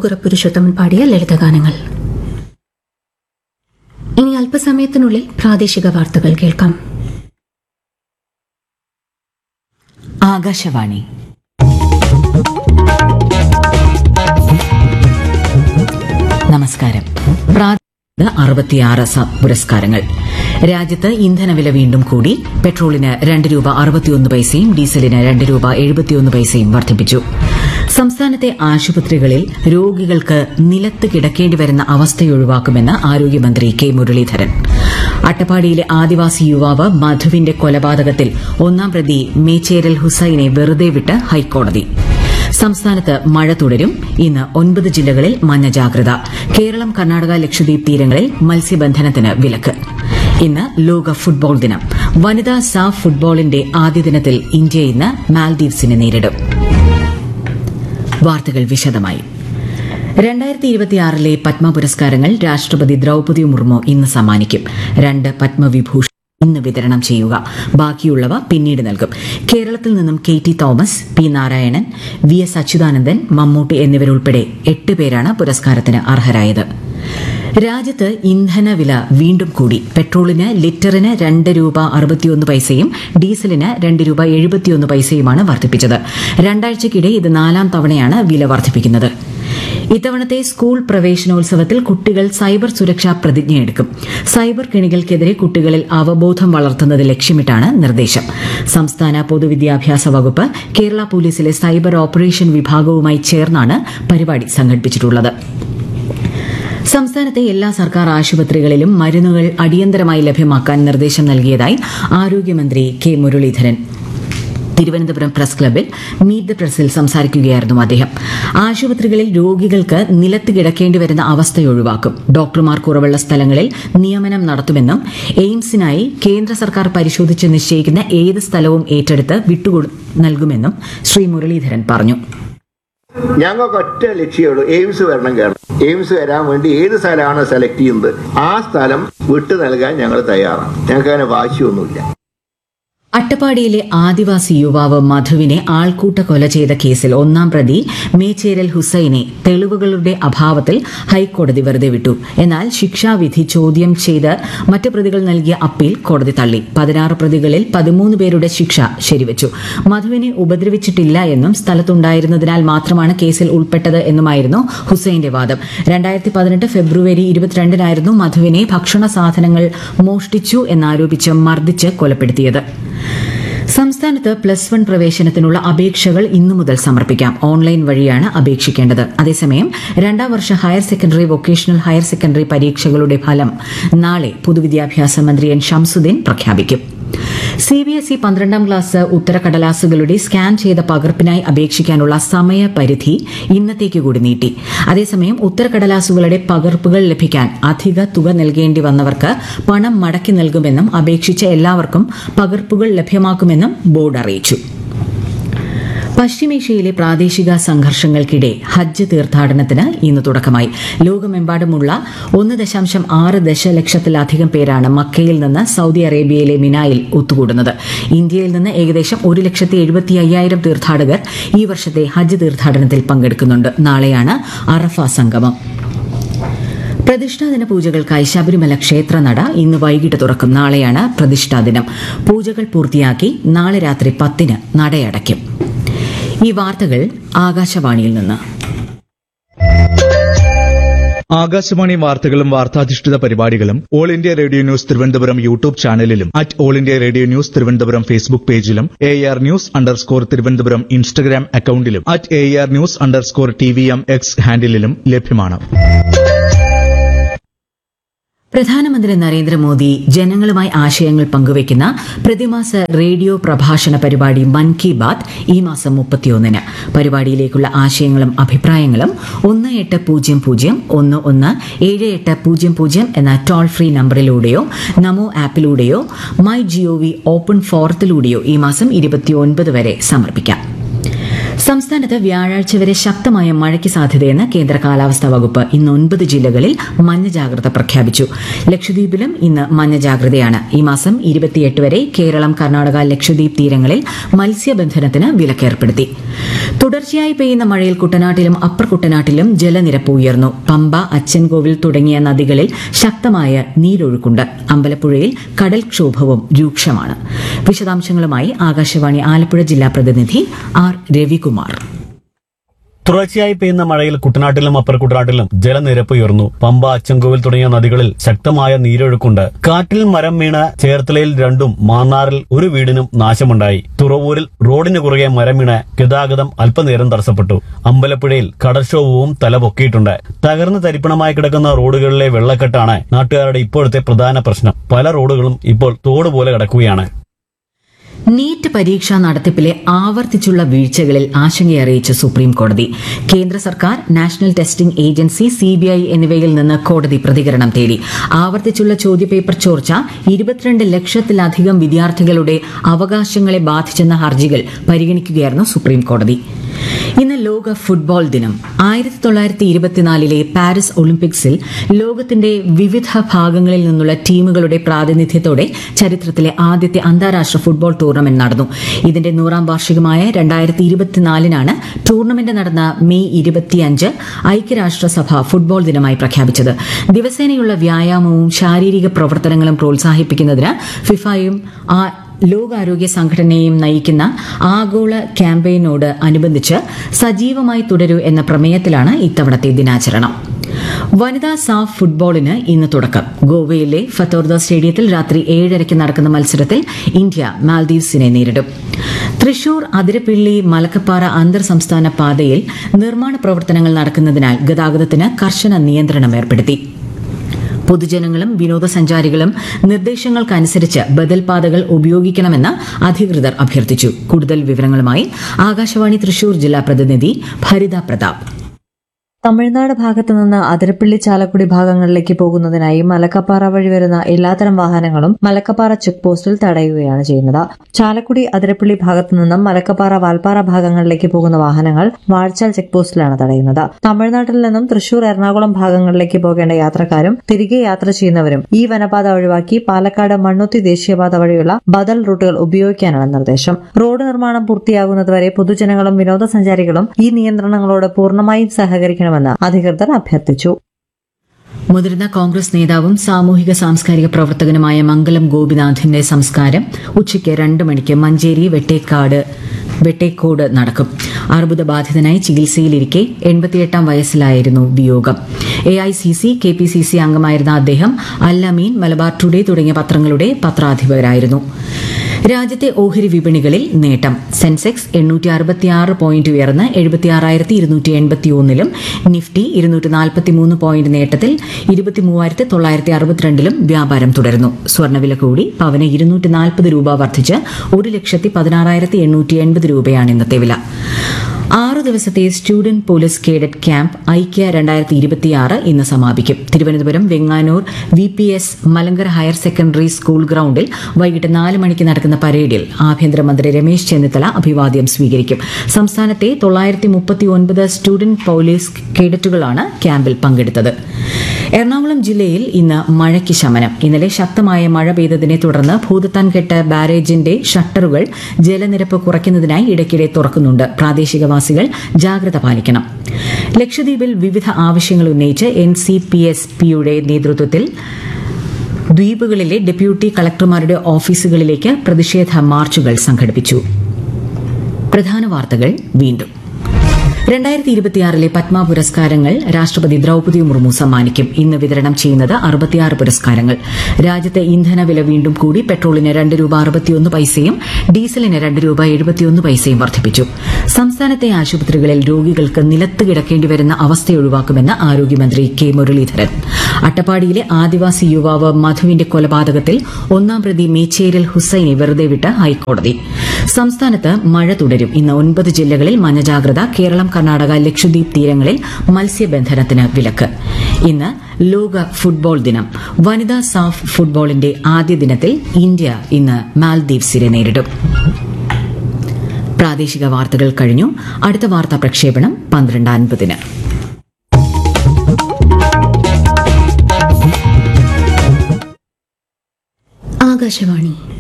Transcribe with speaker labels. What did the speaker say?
Speaker 1: മുകുറ പുരുഷോത്തമൻ പാടിയ ലളിതഗാനങ്ങൾ ഇനി അല്പസമയത്തിനുള്ളിൽ പ്രാദേശിക വാർത്തകൾ കേൾക്കാം
Speaker 2: ആകാശവാണി നമസ്കാരം പ്രാദേശിക അറുപത്തിയാറ് സ- പുരസ്കാരങ്ങൾ രാജ്യത്ത് ഇന്ധനവില വീണ്ടും കൂടി പെട്രോളിന് രണ്ട് രൂപ അറുപത്തിയൊന്ന് പൈസയും ഡീസലിന് രണ്ട് രൂപ എഴുപത്തിയൊന്ന് പൈസയും വർദ്ധിപ്പിച്ചു സംസ്ഥാനത്തെ ആശുപത്രികളിൽ രോഗികൾക്ക് നിലത്ത് കിടക്കേണ്ടി വരുന്ന അവസ്ഥയൊഴിവാക്കുമെന്ന് ആരോഗ്യമന്ത്രി കെ മുരളീധരൻ അട്ടപ്പാടിയിലെ ആദിവാസി യുവാവ് മധുവിന്റെ കൊലപാതകത്തിൽ ഒന്നാം പ്രതി മേച്ചേരൽ ഹുസൈനെ വെറുതെ വിട്ട് ഹൈക്കോടതി സംസ്ഥാനത്ത് മഴ തുടരും ഇന്ന് ഒൻപത് ജില്ലകളിൽ മഞ്ഞ ജാഗ്രത കേരളം കർണാടക ലക്ഷദ്വീപ് തീരങ്ങളിൽ മത്സ്യബന്ധനത്തിന് വിലക്ക് ഇന്ന് ലോക ഫുട്ബോൾ ദിനം വനിതാ സാഫ് ഫുട്ബോളിന്റെ ആദ്യ ദിനത്തിൽ ഇന്ത്യ ഇന്ന് മാൽദീവ്സിനെ നേരിടും വാർത്തകൾ വിശദമായി രണ്ടായിരത്തി ഇരുപത്തിയാറിലെ പത്മ പുരസ്കാരങ്ങൾ രാഷ്ട്രപതി ദ്രൌപദി മുർമു ഇന്ന് സമ്മാനിക്കും രണ്ട് പത്മവിഭൂഷൺ ഇന്ന് വിതരണം ചെയ്യുക ബാക്കിയുള്ളവ പിന്നീട് നൽകും കേരളത്തിൽ നിന്നും K T Thomas P Narayanan V S Achuthanandan Mammootty എന്നിവരുൾപ്പെടെ എട്ട് പേരാണ് പുരസ്കാരത്തിന് അർഹരായത് രാജ്യത്ത് ഇന്ധനവില വീണ്ടും കൂടി പെട്രോളിന് ലിറ്ററിന് രണ്ട് രൂപ അറുപത്തിയൊന്ന് പൈസയും ഡീസലിന് രണ്ട് രൂപ എഴുപത്തിയൊന്ന് പൈസയുമാണ് വർദ്ധിപ്പിച്ചത് രണ്ടാഴ്ചയ്ക്കിടെ ഇത് നാലാം തവണയാണ് വില വർദ്ധിപ്പിക്കുന്നത് ഇത്തവണത്തെ സ്കൂൾ പ്രവേശനോത്സവത്തിൽ കുട്ടികൾ സൈബർ സുരക്ഷാ പ്രതിജ്ഞയെടുക്കും സൈബർ കെണികൾക്കെതിരെ കുട്ടികളിൽ അവബോധം വളർത്തുന്നത് ലക്ഷ്യമിട്ടാണ് നിർദ്ദേശം സംസ്ഥാന പൊതുവിദ്യാഭ്യാസ വകുപ്പ് കേരള പോലീസിലെ സൈബർ ഓപ്പറേഷൻ വിഭാഗവുമായി ചേർന്നാണ് പരിപാടി സംഘടിപ്പിച്ചിട്ടുള്ളത് സംസ്ഥാനത്തെ എല്ലാ സർക്കാർ ആശുപത്രികളിലും മരുന്നുകൾ അടിയന്തരമായി ലഭ്യമാക്കാൻ നിർദ്ദേശം നൽകിയതായി ആരോഗ്യമന്ത്രി കെ മുരളീധരൻ തിരുവനന്തപുരം പ്രസ് ക്ലബിൽ മീറ്റ് ദ പ്രസിൽ സംസാരിക്കുകയായിരുന്നു അദ്ദേഹം ആശുപത്രികളിൽ രോഗികൾക്ക് നിലത്ത് കിടക്കേണ്ടി വരുന്ന അവസ്ഥ ഒഴിവാക്കും ഡോക്ടർമാർ കുറവുള്ള സ്ഥലങ്ങളിൽ നിയമനം നടത്തുമെന്നും എയിംസിനായി കേന്ദ്ര സർക്കാർ പരിശോധിച്ച് നിശ്ചയിക്കുന്ന ഏത് സ്ഥലവും ഏറ്റെടുത്ത് വിട്ടുകൊടു നൽകുമെന്നും ശ്രീ മുരളീധരൻ പറഞ്ഞു
Speaker 3: ഞങ്ങൾക്ക് ഒറ്റ ലക്ഷ്യമുള്ളൂ എയിംസ് വരണം കേരളം എയിംസ് വരാൻ വേണ്ടി ഏത് സ്ഥലമാണോ സെലക്ട് ചെയ്യുന്നത് ആ സ്ഥലം വിട്ടു നൽകാൻ ഞങ്ങൾ തയ്യാറാണ് ഞങ്ങൾക്ക് അങ്ങനെ വാശിയൊന്നുമില്ല
Speaker 2: അട്ടപ്പാടിയിലെ ആദിവാസി യുവാവ് മധുവിനെ ആൾക്കൂട്ട കൊല ചെയ്ത കേസിൽ ഒന്നാം പ്രതി മേച്ചേരൽ ഹുസൈനെ തെളിവുകളുടെ അഭാവത്തിൽ ഹൈക്കോടതി വെറുതെ വിട്ടു എന്നാൽ ശിക്ഷാവിധി ചോദ്യം ചെയ്ത് മറ്റ് പ്രതികൾ നൽകിയ അപ്പീൽ കോടതി തള്ളി പതിനാറ് പ്രതികളിൽ പതിമൂന്ന് പേരുടെ ശിക്ഷ ശരിവച്ചു മധുവിനെ ഉപദ്രവിച്ചിട്ടില്ല എന്നും സ്ഥലത്തുണ്ടായിരുന്നതിനാൽ മാത്രമാണ് കേസിൽ ഉൾപ്പെട്ടത് എന്നുമായിരുന്നു ഹുസൈന്റെ വാദം രണ്ടായിരത്തി പതിനെട്ട് ഫെബ്രുവരി ഇരുപത്തിരണ്ടിനായിരുന്നു മധുവിനെ ഭക്ഷണ സാധനങ്ങൾ മോഷ്ടിച്ചു എന്നാരോപിച്ച് മർദ്ദിച്ച് കൊലപ്പെടുത്തിയത് സംസ്ഥാനത്ത് പ്ലസ് വൺ പ്രവേശനത്തിനുള്ള അപേക്ഷകൾ ഇന്നു മുതൽ സമർപ്പിക്കാം ഓൺലൈൻ വഴിയാണ് അപേക്ഷിക്കേണ്ടത് അതേസമയം രണ്ടാം വർഷ higher secondary vocational higher secondary പരീക്ഷകളുടെ ഫലം നാളെ പൊതുവിദ്യാഭ്യാസ മന്ത്രി എൻ ഷംസുദ്ദീൻ പ്രഖ്യാപിക്കും സി ബി എസ് ഇ പന്ത്രണ്ടാം ക്ലാസ് ഉത്തരക്കടലാസുകളുടെ സ്കാൻ ചെയ്ത പകർപ്പിനായി അപേക്ഷിക്കാനുള്ള സമയപരിധി ഇന്നത്തേക്ക് കൂടി നീട്ടി അതേസമയം ഉത്തരക്കടലാസുകളുടെ പകർപ്പുകൾ ലഭിക്കാൻ അധിക തുക നൽകേണ്ടി വന്നവർക്ക് പണം മടക്കി നൽകുമെന്നും അപേക്ഷിച്ച എല്ലാവർക്കും പകർപ്പുകൾ ലഭ്യമാക്കുമെന്നും ബോർഡ് അറിയിച്ചു പശ്ചിമേഷ്യയിലെ പ്രാദേശിക സംഘർഷങ്ങൾക്കിടെ ഹജ്ജ് തീർത്ഥാടനത്തിന് ഇന്ന് തുടക്കമായി ലോകമെമ്പാടുമുള്ള ഒന്ന് ദശാംശം ആറ് ദശലക്ഷത്തിലധികം പേരാണ് മക്കയിൽ നിന്ന് സൗദി അറേബ്യയിലെ മിനായിൽ ഒത്തുകൂടുന്നത് ഇന്ത്യയിൽ നിന്ന് ഏകദേശം ഒരു ലക്ഷത്തി എഴുപത്തി അയ്യായിരം തീർത്ഥാടകർ ഈ വർഷത്തെ ഹജ്ജ് തീർത്ഥാടനത്തിൽ പങ്കെടുക്കുന്നുണ്ട് നാളെയാണ് അറഫ സംഗമം പ്രതിഷ്ഠാദിന പൂജകൾക്കായി ശബരിമല ക്ഷേത്രനട ഇന്ന് വൈകിട്ട് തുറക്കും നാളെയാണ് പ്രതിഷ്ഠാ ദിനം പൂജകൾ പൂർത്തിയാക്കി നാളെ രാത്രി പത്തിന് നടയടയ്ക്കും ഈ വാർത്തകൾ ആകാശവാണിയിൽ നിന്ന്
Speaker 4: ആകാശവാണി വാർത്തകളും വാർത്താധിഷ്ഠിത പരിപാടികളും all India radio news Thiruvananthapuram YouTube ചാനലിലും at all India radio news Thiruvananthapuram Facebook പേജിലും A R news underscore Thiruvananthapuram Instagram അക്കൌണ്ടിലും at A R news underscore T V M X ഹാൻഡിലും ലഭ്യമാണ്
Speaker 2: പ്രധാനമന്ത്രി നരേന്ദ്രമോദി ജനങ്ങളുമായി ആശയങ്ങൾ പങ്കുവയ്ക്കുന്ന പ്രതിമാസ റേഡിയോ പ്രഭാഷണ പരിപാടി മൻ കി ബാത് ഈ മാസം മുപ്പത്തിയൊന്നിന് പരിപാടിയിലേക്കുള്ള ആശയങ്ങളും അഭിപ്രായങ്ങളും ഒന്ന് എട്ട് പൂജ്യം പൂജ്യം ഒന്ന് ഒന്ന് ഏഴ് എട്ട് പൂജ്യം പൂജ്യം എന്ന ടോൾ ഫ്രീ നമ്പറിലൂടെയോ നമോ ആപ്പിലൂടെയോ മൈ ജിഒവി ഓപ്പൺ ഫോറത്തിലൂടെയോ ഈ മാസം ഇരുപത്തിയൊൻപത് വരെ സമർപ്പിക്കാം സംസ്ഥാനത്ത് വ്യാഴാഴ്ച വരെ ശക്തമായ മഴയ്ക്ക് സാധ്യതയെന്ന് കേന്ദ്ര കാലാവസ്ഥാ വകുപ്പ് ഇന്ന് ഒൻപത് ജില്ലകളിൽ മഞ്ഞ ജാഗ്രത പ്രഖ്യാപിച്ചു ലക്ഷദ്വീപിലും ഇന്ന് മഞ്ഞ ജാഗ്രതയാണ് ഈ മാസം ഇരുപത്തിയെട്ട് വരെ കേരളം കർണാടക ലക്ഷദ്വീപ് തീരങ്ങളിൽ മത്സ്യബന്ധനത്തിന് വിലക്കേർപ്പെടുത്തി തുടർച്ചയായി പെയ്യുന്ന മഴയിൽ കുട്ടനാട്ടിലും അപ്പർ കുട്ടനാട്ടിലും ജലനിരപ്പ് ഉയർന്നു പമ്പ അച്ചൻകോവിൽ തുടങ്ങിയ നദികളിൽ ശക്തമായ നീരൊഴുക്കുണ്ട് അമ്പലപ്പുഴയിൽ കടൽക്ഷോഭവും രൂക്ഷമാണ് വിശദാംശങ്ങളുമായി ആകാശവാണി ആലപ്പുഴ ജില്ലാ പ്രതിനിധി ആർ രവികുമാർ
Speaker 5: തുടർച്ചയായി പെയ്യുന്ന മഴയിൽ കുട്ടനാട്ടിലും അപ്പർ കുട്ടനാട്ടിലും ജലനിരപ്പ് ഉയർന്നു പമ്പ അച്ചൻകോവിൽ തുടങ്ങിയ നദികളിൽ ശക്തമായ നീരൊഴുക്കുണ്ട് കാറ്റിൽ മരം വീണ ചേർത്തലയിൽ രണ്ടും മാന്നാറിൽ ഒരു വീടിനും നാശമുണ്ടായി തുറവൂരിൽ റോഡിന് കുറുകെ മരം വീണ് ഗതാഗതം അല്പനേരം തടസ്സപ്പെട്ടു അമ്പലപ്പുഴയിൽ കടൽക്ഷോഭവും തലപൊക്കിയിട്ടുണ്ട് തകർന്ന് തരിപ്പണമായി കിടക്കുന്ന റോഡുകളിലെ വെള്ളക്കെട്ടാണ് നാട്ടുകാരുടെ ഇപ്പോഴത്തെ പ്രധാന പ്രശ്നം പല റോഡുകളും ഇപ്പോൾ തോട് പോലെ കിടക്കുകയാണ്
Speaker 2: നീറ്റ് പരീക്ഷാ നടത്തിപ്പിലെ ആവർത്തിച്ചുള്ള വീഴ്ചകളിൽ ആശങ്കയറിയിച്ച സുപ്രീം കോടതി കേന്ദ്ര സർക്കാർ നാഷണൽ ടെസ്റ്റിംഗ് ഏജൻസി സിബിഐ എന്നിവയിൽ നിന്ന് കോടതി പ്രതികരണം തേടി ആവർത്തിച്ചുള്ള ചോദ്യപേപ്പർ ചോർച്ച ഇരുപത്തിരണ്ട് ലക്ഷത്തിലധികം വിദ്യാർത്ഥികളുടെ അവകാശങ്ങളെ ബാധിച്ചെന്ന ഹർജികൾ പരിഗണിക്കുകയായിരുന്നു സുപ്രീം കോടതി ഇന്ന് ലോക ഫുട്ബോൾ ദിനം ആയിരത്തി തൊള്ളായിരത്തി ഇരുപത്തിനാലിലെ പാരീസ് ഒളിമ്പിക്സിൽ ലോകത്തിന്റെ വിവിധ ഭാഗങ്ങളിൽ നിന്നുള്ള ടീമുകളുടെ പ്രാതിനിധ്യത്തോടെ ചരിത്രത്തിലെ ആദ്യത്തെ അന്താരാഷ്ട്ര ഫുട്ബോൾ ടൂർണമെന്റ് നടന്നു ഇതിന്റെ നൂറാം വാർഷികമായ രണ്ടായിരത്തി ഇരുപത്തിനാലിനാണ് ടൂർണമെന്റ് നടന്ന മെയ് ഇരുപത്തിയഞ്ച് ഐക്യരാഷ്ട്രസഭ ഫുട്ബോൾ ദിനമായി പ്രഖ്യാപിച്ചത് ദിവസേനയുള്ള വ്യായാമവും ശാരീരിക പ്രവർത്തനങ്ങളും പ്രോത്സാഹിപ്പിക്കുന്നതിന് ഫിഫയും ആ ലോകാരോഗ്യ സംഘടനയും നയിക്കുന്ന ആഗോള ക്യാമ്പയിനോട് അനുബന്ധിച്ച് സജീവമായി തുടരൂ എന്ന പ്രമേയത്തിലാണ് ഇത്തവണത്തെ ദിനാചരണം വനിതാ സാഫ് ഫുട്ബോളിന് ഇന്ന് തുടക്കം ഗോവയിലെ ഫത്തോർദ സ്റ്റേഡിയത്തിൽ രാത്രി ഏഴരയ്ക്ക് നടക്കുന്ന മത്സരത്തിൽ ഇന്ത്യ മാൽദീവ്സിനെ നേരിടും തൃശൂർ അതിരപ്പിള്ളി മലക്കപ്പാറ അന്തർ സംസ്ഥാന പാതയിൽ നിർമ്മാണ പ്രവർത്തനങ്ങൾ നടക്കുന്നതിനാൽ ഗതാഗതത്തിന് കർശന നിയന്ത്രണം ഏർപ്പെടുത്തി പൊതുജനങ്ങളും വിനോദസഞ്ചാരികളും നിർദ്ദേശങ്ങൾക്കനുസരിച്ച് ബദൽ പാതകൾ ഉപയോഗിക്കണമെന്ന് അധികൃതർ അഭ്യർത്ഥിച്ചു കൂടുതൽ വിവരങ്ങളുമായി ആകാശവാണി തൃശൂർ ജില്ലാ പ്രതിനിധി ഭരിത പ്രതാപ്
Speaker 6: തമിഴ്നാട് ഭാഗത്തു നിന്ന് അതിരപ്പള്ളി ചാലക്കുടി ഭാഗങ്ങളിലേക്ക് പോകുന്നതിനായി മലക്കപ്പാറ വഴി വരുന്ന എല്ലാത്തരം വാഹനങ്ങളും മലക്കപ്പാറ ചെക്ക് പോസ്റ്റിൽ തടയുകയാണ് ചെയ്യുന്നത് ചാലക്കുടി അതിരപ്പള്ളി ഭാഗത്തു നിന്നും മലക്കപ്പാറ വാൽപ്പാറ ഭാഗങ്ങളിലേക്ക് പോകുന്ന വാഹനങ്ങൾ വാഴ്ചാൽ ചെക്ക് പോസ്റ്റിലാണ് തടയുന്നത് തമിഴ്നാട്ടിൽ നിന്നും തൃശൂർ എറണാകുളം ഭാഗങ്ങളിലേക്ക് പോകേണ്ട യാത്രക്കാരും തിരികെ യാത്ര ചെയ്യുന്നവരും ഈ വനപാത ഒഴിവാക്കി പാലക്കാട് മണ്ണുത്തി ദേശീയപാത വഴിയുള്ള ബദൽ റൂട്ടുകൾ ഉപയോഗിക്കാനാണ് നിർദ്ദേശം റോഡ് നിർമ്മാണം പൂർത്തിയാകുന്നതുവരെ പൊതുജനങ്ങളും വിനോദസഞ്ചാരികളും ഈ നിയന്ത്രണങ്ങളോട് പൂർണ്ണമായും സഹകരിക്കണമെന്ന് അധികൃതർ അഭ്യർത്ഥിച്ചു
Speaker 2: മുതിർന്ന കോൺഗ്രസ് നേതാവും സാമൂഹിക സാംസ്കാരിക പ്രവർത്തകനുമായ മംഗലം ഗോപിനാഥിന്റെ സംസ്കാരം ഉച്ചയ്ക്ക് രണ്ട് മണിക്ക് മഞ്ചേരി വെട്ടേക്കാട് വെട്ടേക്കോട് നടക്കും അർബുദബാധിതനായി ചികിത്സയിലിരിക്കെ എൺപത്തിയെട്ടാം വയസ്സിലായിരുന്നു വിയോഗം A I C C K P C C അംഗമായിരുന്ന അദ്ദേഹം അല്ലമീൻ മലബാർ ടുഡേ തുടങ്ങിയ പത്രങ്ങളുടെ പത്രാധിപരായിരുന്നു രാജ്യത്തെ ഓഹരി വിപണികളിൽ നേട്ടം സെൻസെക്സ് എണ്ണൂറ്റി അറുപത്തിയാറ് പോയിന്റ് ഉയർന്ന് എഴുപത്തിയാറായിരത്തി ഇരുന്നൂറ്റി എൺപത്തിയൊന്നിലും നിഫ്റ്റി ഇരുന്നൂറ്റി നാൽപ്പത്തിമൂന്ന് പോയിന്റ് നേട്ടത്തിൽ ഇരുപത്തിമൂവായിരത്തി തൊള്ളായിരത്തി അറുപത്തിരണ്ടിലും വ്യാപാരം തുടരുന്നു സ്വർണ്ണവില കൂടി പവന് ഇരുന്നൂറ്റി നാൽപ്പത് രൂപ വർദ്ധിച്ച് ഒരു ലക്ഷത്തി പതിനാറായിരത്തി എണ്ണൂറ്റി എൺപത് രൂപയാണ് ഇന്നത്തെ വില ആറു ദിവസത്തെ സ്റ്റുഡന്റ് പോലീസ് കേഡറ്റ് ക്യാമ്പ് ഐക്യ രണ്ടായിരത്തി ഇരുപത്തിയാറ് ഇന്ന് സമാപിക്കും Thiruvananthapuram Venganoor V P S Malankara higher secondary school ഗ്രൌണ്ടിൽ വൈകിട്ട് നാല് മണിക്ക് നടക്കുന്ന പരേഡിൽ ആഭ്യന്തരമന്ത്രി രമേശ് ചെന്നിത്തല അഭിവാദ്യം സ്വീകരിക്കും സംസ്ഥാനത്തെ തൊള്ളായിരത്തി മുപ്പത്തി ഒൻപത് സ്റ്റുഡന്റ് പോലീസ് കേഡറ്റുകളാണ് ക്യാമ്പിൽ പങ്കെടുത്തത് എറണാകുളം ജില്ലയിൽ ഇന്ന് മഴയ്ക്ക് ശമനം ഇന്നലെ ശക്തമായ മഴ പെയ്തതിനെ തുടർന്ന് ഭൂതത്താൻകെട്ട് ബാരേജിന്റെ ഷട്ടറുകൾ ജലനിരപ്പ് കുറയ്ക്കുന്നതിനായി ഇടയ്ക്കിടെ തുറക്കുന്നുണ്ട് പ്രാദേശികവാസികൾ ജാഗ്രത പാലിക്കണം ലക്ഷദ്വീപിൽ വിവിധ ആവശ്യങ്ങൾ ഉന്നയിച്ച് എൻ സി പി എസ് പിയുടെ നേതൃത്വത്തിൽ ദ്വീപുകളിലെ ഡെപ്യൂട്ടി കളക്ടർമാരുടെ ഓഫീസുകളിലേക്ക് പ്രതിഷേധ മാർച്ചുകൾ സംഘടിപ്പിച്ചു പ്രധാന വാർത്തകൾ വീണ്ടും രണ്ടായിരത്തി ഇരുപത്തിയാറിലെ പത്മ പുരസ്കാരങ്ങൾ രാഷ്ട്രപതി ദ്രൌപദി മുർമു സമ്മാനിക്കും ഇന്ന് വിതരണം ചെയ്യുന്നത് അറുപത്തിയാറ് പുരസ്കാരങ്ങൾ രാജ്യത്തെ ഇന്ധന വില വീണ്ടും കൂടി പെട്രോളിന് രണ്ട് രൂപ അറുപത്തിയൊന്ന് പൈസയും ഡീസലിന് രണ്ട് രൂപ എഴുപത്തിയൊന്ന് പൈസയും വർദ്ധിപ്പിച്ചു സംസ്ഥാനത്തെ ആശുപത്രികളിൽ രോഗികൾക്ക് നിലത്ത് കിടക്കേണ്ടി വരുന്ന അവസ്ഥ ഒഴിവാക്കുമെന്ന് ആരോഗ്യമന്ത്രി കെ മുരളീധരൻ അട്ടപ്പാടിയിലെ ആദിവാസി യുവാവ് മധുവിന്റെ കൊലപാതകത്തിൽ ഒന്നാം പ്രതി മേച്ചേരിൽ ഹുസൈനെ വെറുതെ വിട്ട് ഹൈക്കോടതി സംസ്ഥാനത്ത് മഴ തുടരും ഇന്ന് ഒൻപത് ജില്ലകളിൽ മഞ്ഞ ജാഗ്രത കേരളം കർണാടക ലക്ഷദ്വീപ് തീരങ്ങളിൽ മത്സ്യബന്ധനത്തിന് വിലക്ക് ഇന്ന് ലോക ഫുട്ബോൾ ദിനം വനിതാ സാഫ് ഫുട്ബോളിന്റെ ആദ്യ ദിനത്തിൽ ഇന്ത്യ ഇന്ന് മാൽദീവ്സിനെ നേരിടും പ്രാദേശിക വാർത്തകൾ കഴിഞ്ഞു അടുത്ത വാർത്താ പ്രക്ഷേപണം പന്ത്രണ്ട് അൻപതിന്
Speaker 1: ആകാശവാണി